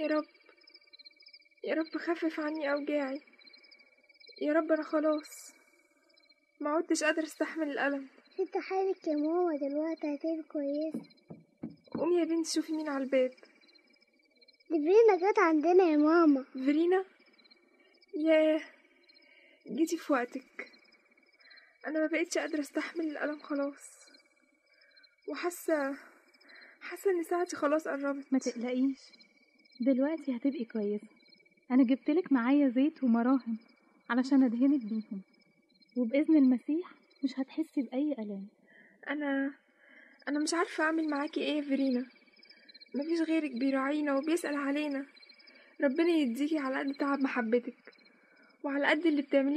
يا رب يا رب خفف عني أوجاعي يا رب أنا خلاص ما عدتش قادرة استحمل الألم انت حالك يا ماما دلوقتي هتبقى كويسة قومي يا بنتي شوفي مين على الباب دي فينا جت عندنا يا ماما فيرينا ياه جيتي في وقتك انا ما بقتش قادره استحمل الالم خلاص وحاسه حاسه ان ساعتي خلاص قربت ما تقلقيش دلوقتي هتبقي كويسة أنا جبتلك معايا زيت ومراهم علشان أدهنك بيهم وبإذن المسيح مش هتحسي بأي ألام انا انا مش عارفه اعمل معاكي ايه يا فيرينا مفيش غيرك بيراعينا وبيسأل علينا ربنا يديكي على قد تعب محبتك وعلى قد اللي بتعمليه